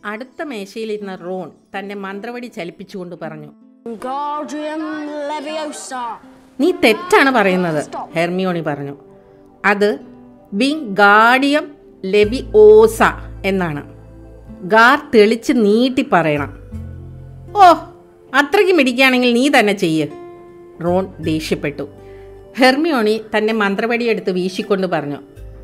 അടുത്ത മേശയിലിരുന്ന റോൺ തന്റെ മന്ത്രവടി ചലിപ്പിച്ചുകൊണ്ട് പറഞ്ഞു Guardium Leviosa. നീ തെറ്റാണ് പറയുന്നത് ഹെർമിയോണി പറഞ്ഞു അത് വിംഗാഡിയം ലെബിഓസ എന്നാണ് ഗാർ തെളിച്ച് നീട്ടി പറയണം ഓ അത്രയ്ക്ക് മിടിക്കുകയാണെങ്കിൽ നീ തന്നെ ചെയ്യ് റോൺ ദേഷ്യപ്പെട്ടു ഹെർമിയോണി തന്റെ മന്ത്രവടി എടുത്ത് വീശിക്കൊണ്ട് പറഞ്ഞു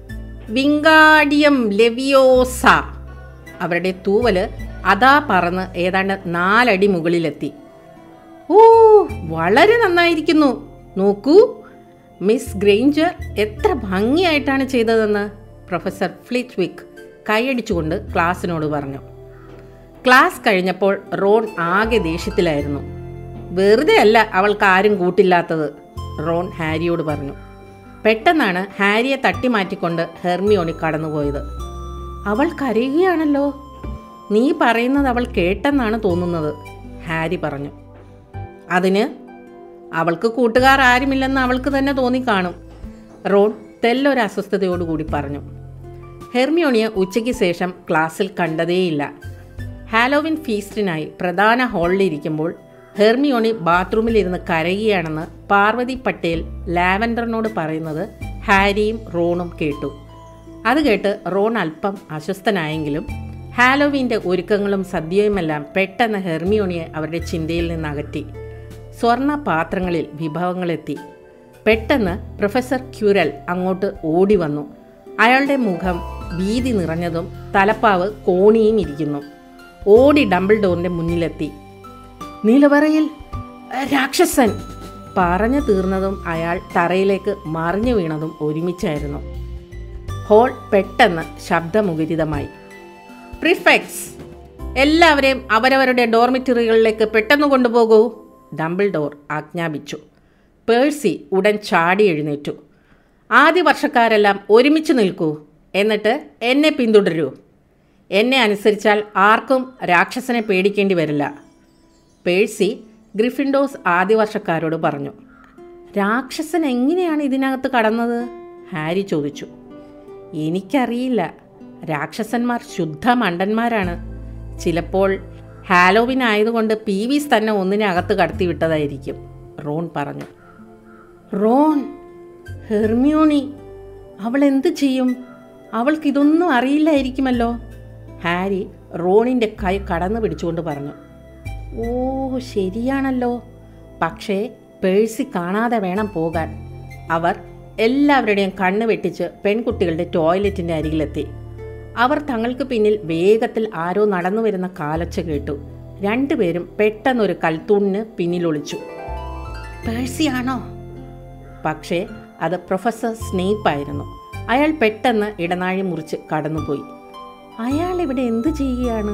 വിംഗാഡിയം ലെവിയോസ അവരുടെ തൂവല് അതാ പറന്ന് ഏതാണ്ട് നാലടി മുകളിലെത്തി ഓ വളരെ നന്നായിരിക്കുന്നു നോക്കൂ മിസ് ഗ്രേഞ്ചർ എത്ര ഭംഗിയായിട്ടാണ് ചെയ്തതെന്ന് പ്രൊഫസർ ഫ്ലിറ്റ്വിക്ക് കൈയടിച്ചുകൊണ്ട് ക്ലാസ്സിനോട് പറഞ്ഞു ക്ലാസ് കഴിഞ്ഞപ്പോൾ റോൺ ആകെ ദേഷ്യത്തിലായിരുന്നു വെറുതെ അല്ല അവൾക്ക് ആരും കൂട്ടില്ലാത്തത് റോൺ ഹാരിയോട് പറഞ്ഞു പെട്ടെന്നാണ് ഹാരിയെ തട്ടിമാറ്റിക്കൊണ്ട് ഹെർമിയോണി കടന്നുപോയത് അവൾ കരയുകയാണല്ലോ നീ പറയുന്നത് അവൾ കേട്ടെന്നാണ് തോന്നുന്നത് ഹാരി പറഞ്ഞു അതിന് അവൾക്ക് കൂട്ടുകാർ ആരുമില്ലെന്ന് അവൾക്ക് തന്നെ തോന്നിക്കാണും റോൺ തെല്ലൊരു അസ്വസ്ഥതയോടുകൂടി പറഞ്ഞു ഹെർമിയോണിയെ ഉച്ചയ്ക്ക് ശേഷം ക്ലാസ്സിൽ കണ്ടതേയില്ല ഹാലോവിൻ ഫീസ്റ്റിനായി പ്രധാന ഹാളിലിരിക്കുമ്പോൾ ഹെർമിയോണി ബാത്റൂമിലിരുന്ന് കരയുകയാണെന്ന് പാർവതി പട്ടേൽ ലാവൻഡറിനോട് പറയുന്നത് ഹാരിയും റോണും കേട്ടു അത് കേട്ട് റോൺ അല്പം അസ്വസ്ഥനായെങ്കിലും ഹാലോവീൻ്റെ ഒരുക്കങ്ങളും സദ്യയുമെല്ലാം പെട്ടെന്ന് ഹെർമിയോണിയെ അവരുടെ ചിന്തയിൽ നിന്ന് അകറ്റി സ്വർണ്ണ പാത്രങ്ങളിൽ വിഭവങ്ങളെത്തി പെട്ടെന്ന് പ്രൊഫസർ ക്യുരൽ അങ്ങോട്ട് ഓടി വന്നു അയാളുടെ മുഖം ഭീതി നിറഞ്ഞതും തലപ്പാവ് കോണിയും ഇരിക്കുന്നു ഓടി ഡംബിൾഡോറിന്റെ മുന്നിലെത്തി നിലവറയിൽ രാക്ഷസൻ പറഞ്ഞു തീർന്നതും അയാൾ തറയിലേക്ക് മറിഞ്ഞു വീണതും ഒരുമിച്ചായിരുന്നു ഹോൾ പെട്ടെന്ന് ശബ്ദമുഖരിതമായി പ്രിഫെക്സ് എല്ലാവരെയും അവരവരുടെ ഡോർമിറ്ററികളിലേക്ക് പെട്ടെന്ന് കൊണ്ടുപോകൂ ഡംബിൾഡോർ ആജ്ഞാപിച്ചു പേഴ്സി ഉടൻ ചാടി എഴുന്നേറ്റു ആദ്യ വർഷക്കാരെല്ലാം ഒരുമിച്ച് നിൽക്കൂ എന്നിട്ട് എന്നെ പിന്തുടരൂ എന്നെ അനുസരിച്ചാൽ ആർക്കും രാക്ഷസനെ പേടിക്കേണ്ടി വരില്ല പേഴ്സി ഗ്രിഫിൻഡോസ് ആദ്യ വർഷക്കാരോട് പറഞ്ഞു രാക്ഷസൻ എങ്ങനെയാണ് ഇതിനകത്ത് കടന്നത് ഹാരി ചോദിച്ചു എനിക്കറിയില്ല രാക്ഷസന്മാർ ശുദ്ധ മണ്ടന്മാരാണ് ചിലപ്പോൾ ഹാലോവിൻ ആയതുകൊണ്ട് പി വിസ് തന്നെ ഒന്നിനകത്ത് കടത്തി വിട്ടതായിരിക്കും റോൺ പറഞ്ഞു റോൺ ഹെർമിയോണി അവൾ എന്ത് ചെയ്യും അവൾക്കിതൊന്നും അറിയില്ലായിരിക്കുമല്ലോ ഹാരി റോണിൻ്റെ കൈ കടന്നു പിടിച്ചുകൊണ്ട് പറഞ്ഞു ഓ ശരിയാണല്ലോ പക്ഷേ പേഴ്സി കാണാതെ വേണം പോകാൻ അവർ എല്ലാവരുടെയും കണ്ണ് വെട്ടിച്ച് പെൺകുട്ടികളുടെ ടോയ്ലറ്റിൻ്റെ അരികിലെത്തി അവർ തങ്ങൾക്ക് പിന്നിൽ വേഗത്തിൽ ആരോ നടന്നു വരുന്ന കാലച്ച കേട്ടു രണ്ടുപേരും പെട്ടെന്നൊരു കൽത്തൂണിന് പിന്നിലൊളിച്ചു പേഴ്സിയാണോ പക്ഷേ അത് പ്രൊഫസർ സ്നേപ്പായിരുന്നു അയാൾ പെട്ടെന്ന് ഇടനാഴി മുറിച്ച് കടന്നുപോയി അയാൾ ഇവിടെ എന്ത് ചെയ്യുകയാണ്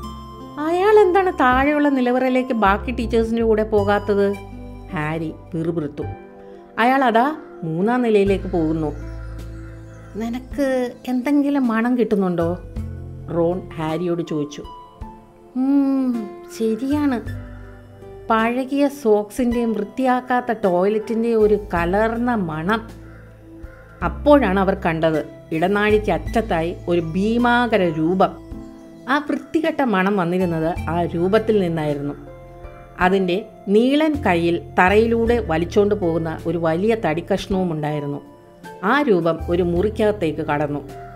അയാൾ എന്താണ് താഴെയുള്ള നിലവറയിലേക്ക് ബാക്കി ടീച്ചേഴ്സിൻ്റെ കൂടെ പോകാത്തത് ഹാരി പിറുപിറുത്തു അയാൾ അതാ മൂന്നാം നിലയിലേക്ക് പോകുന്നു നിനക്ക് എന്തെങ്കിലും മണം കിട്ടുന്നുണ്ടോ റോൺ ഹാരിയോട് ചോദിച്ചു "ഉം, ശരിയാണ് പഴകിയ സോക്സിൻ്റെയും വൃത്തിയാക്കാത്ത ടോയ്ലറ്റിൻ്റെയും ഒരു കലർന്ന മണം അപ്പോഴാണ് അവർ കണ്ടത് ഇടനാഴിക്ക് അറ്റത്തായി ഒരു ഭീമാകര രൂപം ആ വൃത്തികെട്ട മണം വന്നിരുന്നത് ആ രൂപത്തിൽ നിന്നായിരുന്നു അതിൻ്റെ നീളൻ കയ്യിൽ തറയിലൂടെ വലിച്ചോണ്ട് പോകുന്ന ഒരു വലിയ തടിക്കഷ്ണവും ഉണ്ടായിരുന്നു ആ രൂപം ഒരു മുറിക്കകത്തേക്ക് കടന്നു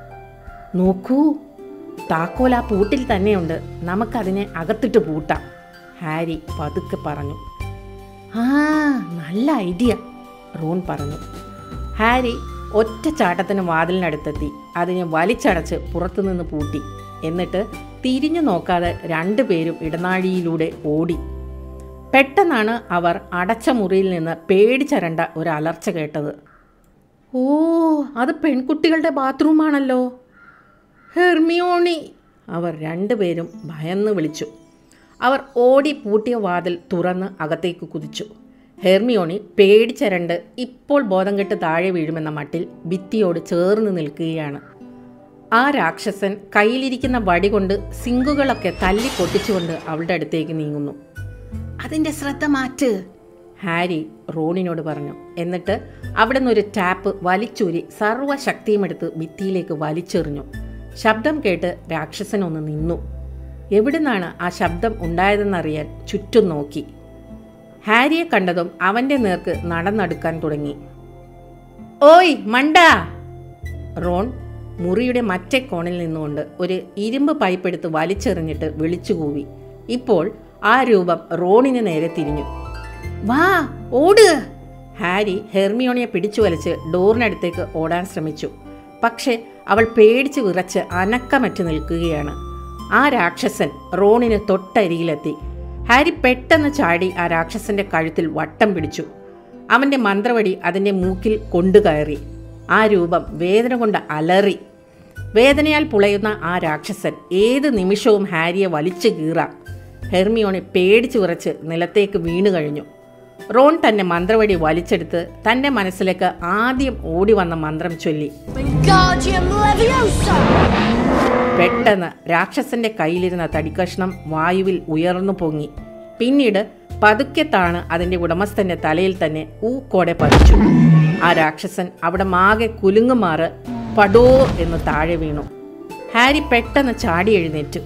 നോക്കൂ താക്കോൽ ആ പൂട്ടിൽ തന്നെയുണ്ട് നമുക്കതിനെ അകത്തിട്ട് പൂട്ടാം ഹാരി പതുക്കെ പറഞ്ഞു ആ നല്ല ഐഡിയ റോൺ പറഞ്ഞു ഹാരി ഒറ്റ ചാട്ടത്തിന് വാതിലിനടുത്തെത്തി അതിനെ വലിച്ചടച്ച് പുറത്തുനിന്ന് പൂട്ടി എന്നിട്ട് തിരിഞ്ഞു നോക്കാതെ രണ്ടുപേരും ഇടനാഴിയിലൂടെ ഓടി പെട്ടെന്നാണ് അവർ അടച്ച മുറിയിൽ നിന്ന് പേടിച്ചരണ്ട ഒരു അലർച്ച കേട്ടത് ഓ അത് പെൺകുട്ടികളുടെ ബാത്റൂമാണല്ലോ ഹെർമിയോണി അവർ രണ്ടുപേരും ഭയന്ന് വിളിച്ചു അവർ ഓടി പൂട്ടിയ വാതിൽ തുറന്ന് അകത്തേക്ക് കുതിച്ചു ഹെർമിയോണി പേടിച്ചരണ്ട് ഇപ്പോൾ ബോധം കെട്ട് താഴെ വീഴുമെന്ന മട്ടിൽ ഭിത്തിയോട് ചേർന്ന് നിൽക്കുകയാണ് ആ രാക്ഷസൻ കയ്യിലിരിക്കുന്ന വടി കൊണ്ട് സിങ്കുകളൊക്കെ തല്ലി പൊട്ടിച്ചുകൊണ്ട് അവളുടെ അടുത്തേക്ക് നീങ്ങുന്നു അതിൻ്റെ ശ്രദ്ധ മാറ്റ് ഹാരി റോണിനോട് പറഞ്ഞു എന്നിട്ട് അവിടെ നിന്നൊരു ടാപ്പ് വലിച്ചൂരി സർവ്വശക്തിയും എടുത്ത് ഭിത്തിയിലേക്ക് വലിച്ചെറിഞ്ഞു ശബ്ദം കേട്ട് രാക്ഷസൻ ഒന്ന് നിന്നു എവിടുന്നാണ് ആ ശബ്ദം ഉണ്ടായതെന്നറിയാൻ ചുറ്റും നോക്കി ഹാരിയെ കണ്ടതും അവൻ്റെ നേർക്ക് നടന്നെടുക്കാൻ തുടങ്ങി ഓയ് മണ്ട റോൺ മുറിയുടെ മറ്റേ കോണിൽ നിന്നുകൊണ്ട് ഒരു ഇരുമ്പ് പൈപ്പ് എടുത്ത് വലിച്ചെറിഞ്ഞിട്ട് വിളിച്ചു കൂവി ഇപ്പോൾ ആ രൂപം റോണിന് നേരെ തിരിഞ്ഞു വാ ഓട് ഹാരി ഹെർമിയോണിയെ പിടിച്ചു വലിച്ച് ഡോറിനടുത്തേക്ക് ഓടാൻ ശ്രമിച്ചു പക്ഷേ അവൾ പേടിച്ച് വിറച്ച് അനക്കമറ്റ് നിൽക്കുകയാണ് ആ രാക്ഷസൻ റോണിന് തൊട്ടരികിലെത്തി ഹാരി പെട്ടെന്ന് ചാടി ആ രാക്ഷസന്റെ കഴുത്തിൽ വട്ടം പിടിച്ചു അവന്റെ മന്ത്രവടി അതിന്റെ മൂക്കിൽ കൊണ്ടുകയറി ആ രൂപം വേദന കൊണ്ട് അലറി വേദനയാൽ പുളയുന്ന ആ രാക്ഷസൻ ഏത് നിമിഷവും ഹാരിയെ വലിച്ചു കീറാം ഹെർമിയോണി പേടിച്ചു വിറച്ച് നിലത്തേക്ക് വീണു കഴിഞ്ഞു റോൺ തന്റെ മന്ത്രവടി വലിച്ചെടുത്ത് തന്റെ മനസ്സിലേക്ക് ആദ്യം ഓടി വന്ന മന്ത്രം ചൊല്ലി Wingardium Leviosa! പെട്ടെന്ന് രാക്ഷസന്റെ കയ്യിലിരുന്ന തടിക്കഷ്ണം വായുവിൽ ഉയർന്നു പൊങ്ങി പിന്നീട് പതുക്കെ താണ് അതിന്റെ ഉടമസ്ഥന്റെ തലയിൽ തന്നെ ഊക്കോടെ പതിച്ചു ആ രാക്ഷസൻ അവിടെ മാകെ കുലുങ്ങുമാറ് പടോ എന്ന് താഴെ വീണു ഹാരി പെട്ടെന്ന് ചാടി എഴുന്നേറ്റു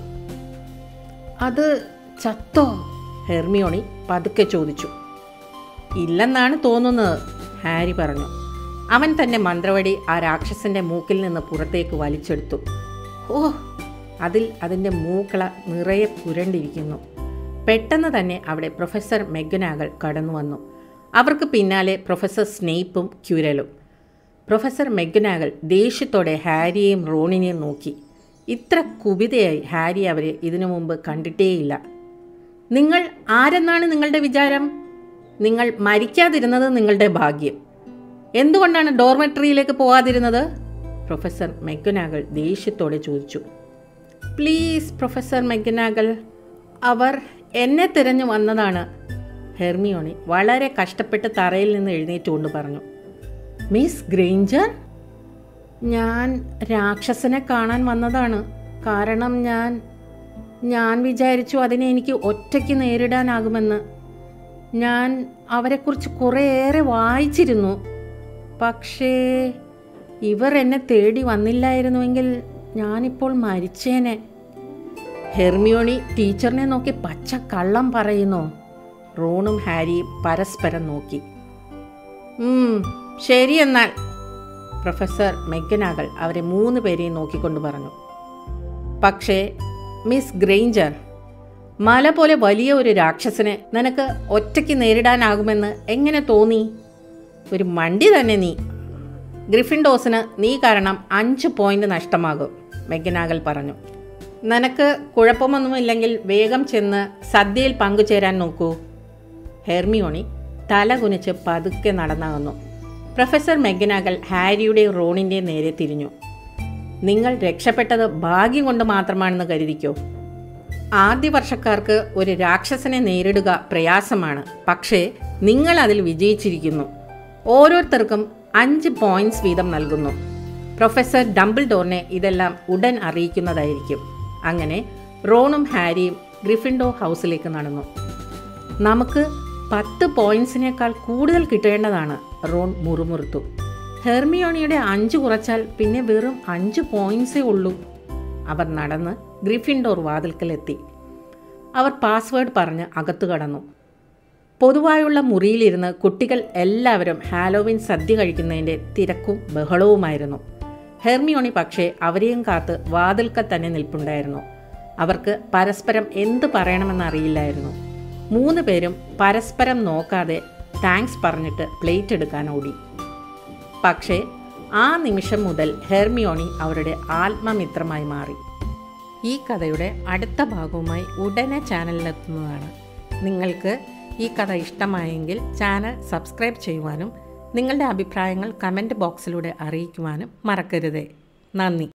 അത് ചത്തോ ഹെർമിയോണി പതുക്കെ ചോദിച്ചു ഇല്ലെന്നാണ് തോന്നുന്നത് ഹാരി പറഞ്ഞു അവൻ തന്റെ മന്ത്രവടി ആ രാക്ഷസന്റെ മൂക്കിൽ നിന്ന് പുറത്തേക്ക് വലിച്ചെടുത്തു ഓ അതിൽ അതിൻ്റെ മൂക്കള നിറയെ പുരണ്ടിരിക്കുന്നു പെട്ടെന്ന് തന്നെ അവിടെ പ്രൊഫസർ മെഗനാകൾ കടന്നു വന്നു അവർക്ക് പിന്നാലെ പ്രൊഫസർ സ്നേപ്പും ക്യുരലും പ്രൊഫസർ മെഗനാകൾ ദേഷ്യത്തോടെ ഹാരിയെയും റോണിനെയും നോക്കി ഇത്ര കുപിതയായി ഹാരി അവരെ ഇതിനു മുമ്പ് കണ്ടിട്ടേയില്ല നിങ്ങൾ ആരെന്നാണ് നിങ്ങളുടെ വിചാരം നിങ്ങൾ മരിക്കാതിരുന്നത് നിങ്ങളുടെ ഭാഗ്യം എന്തുകൊണ്ടാണ് ഡോർമെട്രിയിലേക്ക് പോകാതിരുന്നത് പ്രൊഫസർ മെഗനാകൾ ദേഷ്യത്തോടെ ചോദിച്ചു പ്ലീസ് പ്രൊഫസർ മെഗനാകൾ അവർ എന്നെ തിരഞ്ഞു വന്നതാണ് ഹെർമിയോണി വളരെ കഷ്ടപ്പെട്ട് തറയിൽ നിന്ന് എഴുന്നേറ്റുകൊണ്ട് പറഞ്ഞു മിസ് ഗ്രേഞ്ചർ ഞാൻ രാക്ഷസനെ കാണാൻ വന്നതാണ് കാരണം ഞാൻ ഞാൻ വിചാരിച്ചു അതിനെ എനിക്ക് ഒറ്റയ്ക്ക് നേരിടാനാകുമെന്ന് ഞാൻ അവരെക്കുറിച്ച് കുറേയേറെ വായിച്ചിരുന്നു പക്ഷേ ഇവർ എന്നെ തേടി വന്നില്ലായിരുന്നുവെങ്കിൽ ഞാനിപ്പോൾ മരിച്ചേനെ ഹെർമിയോണി ടീച്ചറിനെ നോക്കി പച്ച കള്ളം പറയുന്നു റോണും ഹാരിയും പരസ്പരം നോക്കി "ഉം, ശരി എന്നാൽ പ്രൊഫസർ മെഗനാകൾ അവരെ മൂന്ന് പേരെയും നോക്കിക്കൊണ്ട് പറഞ്ഞു പക്ഷേ മിസ് ഗ്രേഞ്ചർ മല പോലെ വലിയ ഒരു രാക്ഷസനെ നിനക്ക് ഒറ്റയ്ക്ക് നേരിടാനാകുമെന്ന് എങ്ങനെ തോന്നി ഒരു മണ്ടി തന്നെ നീ ഗ്രിഫിൻഡോസിന് നീ കാരണം അഞ്ച് പോയിന്റ് നഷ്ടമാകും മെഗനാഗൽ പറഞ്ഞു നിനക്ക് കുഴപ്പമൊന്നുമില്ലെങ്കിൽ വേഗം ചെന്ന് സദ്യയിൽ പങ്കുചേരാൻ നോക്കൂ ഹെർമിയോണി തല കുനിച്ച് പതുക്കെ നടന്നാകുന്നു പ്രൊഫസർ മെഗനാഗൽ ഹാരിയുടെയും റോണിൻ്റെയും നേരെ തിരിഞ്ഞു നിങ്ങൾ രക്ഷപ്പെട്ടത് ഭാഗ്യം കൊണ്ട് മാത്രമാണെന്ന് കരുതിക്കോ ആദ്യ വർഷക്കാർക്ക് ഒരു രാക്ഷസനെ നേരിടുക പ്രയാസമാണ് പക്ഷേ നിങ്ങൾ അതിൽ വിജയിച്ചിരിക്കുന്നു ഓരോരുത്തർക്കും അഞ്ച് പോയിന്റ്സ് വീതം നൽകുന്നു പ്രൊഫസർ ഡംബിൾഡോറിനെ ഇതെല്ലാം ഉടൻ അറിയിക്കുന്നതായിരിക്കും അങ്ങനെ റോണും ഹാരിയും ഗ്രിഫിൻഡോ ഹൗസിലേക്ക് നടന്നു നമുക്ക് പത്ത് പോയിന്റ്സിനേക്കാൾ കൂടുതൽ കിട്ടേണ്ടതാണ് റോൺ മുറുമുറുത്തു ഹെർമിയോണിയുടെ അഞ്ച് കുറച്ചാൽ പിന്നെ വെറും അഞ്ച് പോയിന്റ്സേ ഉള്ളൂ അവർ നടന്ന് ഗ്രിഫിൻഡോർ വാതിൽക്കലെത്തി അവർ പാസ്വേഡ് പറഞ്ഞ് അകത്തു കടന്നു പൊതുവായുള്ള മുറിയിലിരുന്ന് കുട്ടികൾ എല്ലാവരും ഹാലോവിൻ സദ്യ കഴിക്കുന്നതിൻ്റെ തിരക്കും ബഹളവുമായിരുന്നു ഹെർമിയോണി പക്ഷേ അവരെയും കാത്ത് വാതിൽക്കൽ തന്നെ നിൽപ്പുണ്ടായിരുന്നു അവർക്ക് പരസ്പരം എന്ത് പറയണമെന്നറിയില്ലായിരുന്നു മൂന്ന് പേരും പരസ്പരം നോക്കാതെ താങ്ക്സ് പറഞ്ഞിട്ട് പ്ലേറ്റ് എടുക്കാൻ ഓടി പക്ഷേ ആ നിമിഷം മുതൽ ഹെർമിയോണി അവരുടെ ആത്മമിത്രമായി മാറി ഈ കഥയുടെ അടുത്ത ഭാഗവുമായി ഉടനെ ചാനലിലെത്തുന്നതാണ് നിങ്ങൾക്ക് ഈ കഥ ഇഷ്ടമായെങ്കിൽ ചാനൽ സബ്സ്ക്രൈബ് ചെയ്യുവാനും നിങ്ങളുടെ അഭിപ്രായങ്ങൾ കമൻറ്റ് ബോക്സിലൂടെ അറിയിക്കുവാനും മറക്കരുതേ നന്ദി